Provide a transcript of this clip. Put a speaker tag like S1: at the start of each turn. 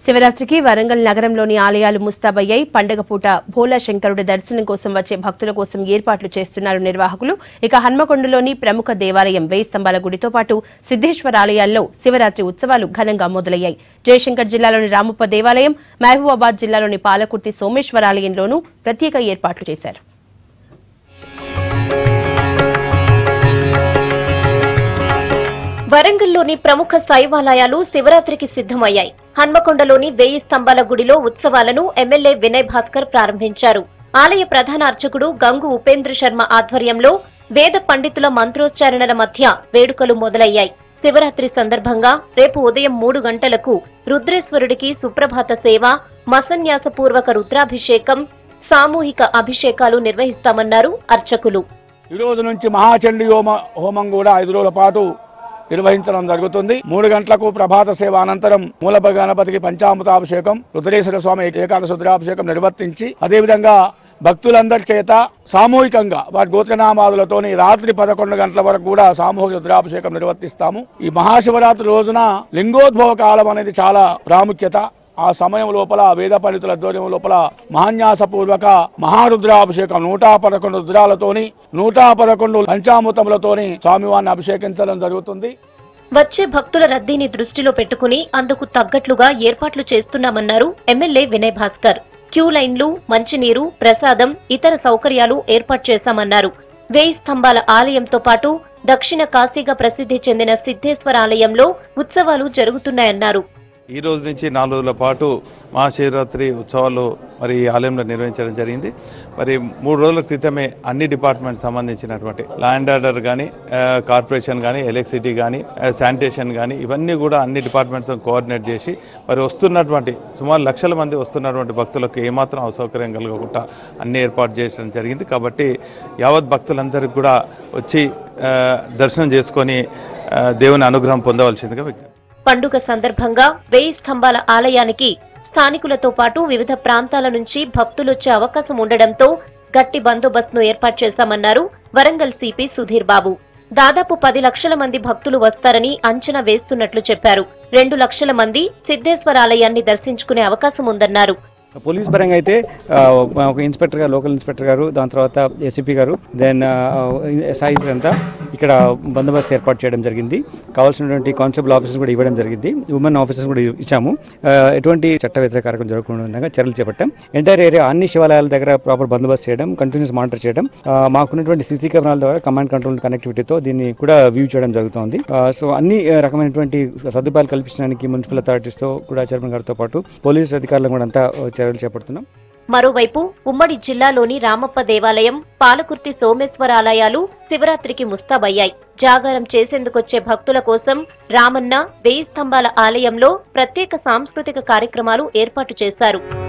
S1: శివరాత్రికి వరంగల్ నగరంలోని ఆలయాలు ముస్తాబయ్యాయి పండగ పూట భోలా శంకరుడి దర్శనం కోసం వచ్చే భక్తుల కోసం ఏర్పాట్లు చేస్తున్నారు నిర్వాహకులు ఇక హన్మకొండలోని ప్రముఖ దేవాలయం వేయి స్తంభాల గుడితో పాటు సిద్దేశ్వర ఆలయాల్లో శివరాత్రి ఉత్సవాలు ఘనంగా మొదలయ్యాయి జయశంకర్ జిల్లాలోని రామప్ప దేవాలయం మహబూబాబాద్ జిల్లాలోని పాలకుర్తి సోమేశ్వర ఆలయంలోనూ ప్రత్యేక ఏర్పాట్లు చేశారు
S2: వరంగల్లోని ప్రముఖ శైవాలయాలు శివరాత్రికి సిద్ధమయ్యాయి హన్మకొండలోని వేయి స్తంభాల గుడిలో ఉత్సవాలను ఎమ్మెల్యే వినయ్ భాస్కర్ ప్రారంభించారు ఆలయ ప్రధాన అర్చకుడు గంగు ఉపేంద్ర శర్మ ఆధ్వర్యంలో వేద పండితుల మంత్రోచ్చారణల మధ్య వేడుకలు మొదలయ్యాయి శివరాత్రి సందర్భంగా రేపు ఉదయం మూడు గంటలకు రుద్రేశ్వరుడికి సుప్రభాత సేవ మసన్యాసపూర్వక రుద్రాభిషేకం సామూహిక అభిషేకాలు నిర్వహిస్తామన్నారు అర్చకులు
S3: ఈ రోజు నుంచి మహాచండీ హోమ హోమం కూడా ఐదు రోజుల పాటు నిర్వహించడం జరుగుతుంది మూడు గంటలకు ప్రభాత సేవ అనంతరం మూలభ గణపతికి పంచామృతాభిషేకం రుద్రేశ్వర స్వామి ఏకాదశ రుద్రాభిషేకం నిర్వర్తించి అదేవిధంగా భక్తులందరి చేత సామూహికంగా వారి గోత్రనామాదులతోని రాత్రి పదకొండు గంటల వరకు కూడా సామూహిక రుద్రాభిషేకం నిర్వర్తిస్తాము ఈ మహాశివరాత్రి రోజున లింగోద్భవ కాలం అనేది చాలా ప్రాముఖ్యత ఆ సమయం లోపల వేద పండితుల ఆధ్వర్యం లోపల మహాన్యాసపూర్వక మహారుద్రాభిషేకం నూట పదకొండు రుద్రాలతోని నూట పదకొండు పంచామృతములతోని స్వామివారిని అభిషేకించడం జరుగుతుంది
S2: వచ్చే భక్తుల రద్దీని దృష్టిలో పెట్టుకుని అందుకు తగ్గట్లుగా ఏర్పాట్లు చేస్తున్నామన్నారు ఎమ్మెల్యే వినయ్ భాస్కర్ క్యూ లైన్లు మంచినీరు ప్రసాదం ఇతర సౌకర్యాలు ఏర్పాటు చేశామన్నారు వేయి స్తంభాల ఆలయంతో పాటు దక్షిణ కాశీగా ప్రసిద్ధి చెందిన సిద్ధేశ్వర ఆలయంలో ఉత్సవాలు జరుగుతున్నాయన్నారు
S4: ఈ రోజు నుంచి నాలుగు రోజుల పాటు మహాశివరాత్రి ఉత్సవాలు మరి ఈ ఆలయంలో నిర్వహించడం జరిగింది మరి మూడు రోజుల క్రితమే అన్ని డిపార్ట్మెంట్ సంబంధించినటువంటి ల్యాండ్ ఆర్డర్ కానీ కార్పొరేషన్ కానీ ఎలక్ట్రిసిటీ కానీ శానిటేషన్ కానీ ఇవన్నీ కూడా అన్ని డిపార్ట్మెంట్స్ కోఆర్డినేట్ చేసి మరి వస్తున్నటువంటి సుమారు లక్షల మంది వస్తున్నటువంటి భక్తులకు ఏమాత్రం అసౌకర్యం కలగకుండా అన్ని ఏర్పాటు చేయడం జరిగింది కాబట్టి యావత్ భక్తులందరికీ కూడా వచ్చి ఆ, దర్శనం చేసుకొని ఆ, దేవుని అనుగ్రహం పొందవలసిందిగా విజ్ఞప్తి
S2: పండుగ సందర్భంగా వేయి స్తంభాల ఆలయానికి స్థానికులతో పాటు వివిధ ప్రాంతాల నుంచి భక్తులొచ్చే అవకాశం ఉండడంతో గట్టి బందోబస్తును ఏర్పాటు చేశామన్నారు వరంగల్ సిపి సుధీర్ బాబు దాదాపు పది లక్షల మంది భక్తులు వస్తారని అంచనా వేస్తున్నట్లు చెప్పారు రెండు లక్షల మంది సిద్ధేశ్వర ఆలయాన్ని దర్శించుకునే అవకాశం ఉందన్నారు
S5: పోలీస్ పరంగా అయితే ఆ, ఒక ఇన్స్పెక్టర్ గారు లోకల్ ఇన్స్పెక్టర్ గారు దాని తర్వాత ఏసీపీ గారు దెన్ ఎస్ఐస్ అంతా ఇక్కడ బందోబస్తు ఏర్పాటు చేయడం జరిగింది కావాల్సినటువంటి కానిస్టేబుల్ ఆఫీసర్స్ కూడా ఇవ్వడం జరిగింది ఉమెన్ ఆఫీసర్స్ కూడా ఇచ్చాము ఆ, ఎటువంటి చట్ట వ్యతిరేక కార్యక్రమం జరగకుండా విధంగా చర్యలు చేపట్టాం ఎంటైర్ ఏరియా అన్ని శివాలయాల దగ్గర ప్రాపర్ బందోబస్తు చేయడం కంటిన్యూస్ మానిటర్ చేయడం ఆ, మాకున్నటువంటి సీసీ కెమెరాల ద్వారా కమాండ్ కంట్రోల్ కనెక్టివిటీతో దీన్ని కూడా వ్యూ చేయడం జరుగుతోంది ఆ, సో అన్ని ఆ, రకమైనటువంటి సదుపాయాలు కల్పించడానికి మున్సిపల్ అథారిటీస్తో కూడా చైర్మన్ గారితో పాటు పోలీస్ అధికారులను కూడా అంతా ఆ, చర్యలు చేపడుతున్నాం
S2: మరోవైపు ఉమ్మడి జిల్లాలోని రామప్ప దేవాలయం పాలకుర్తి సోమేశ్వర ఆలయాలు శివరాత్రికి ముస్తాబయ్యాయి జాగారం చేసేందుకొచ్చే భక్తుల కోసం రామన్న వేయి స్తంభాల ఆలయంలో ప్రత్యేక సాంస్కృతిక కార్యక్రమాలు ఏర్పాటు చేశారు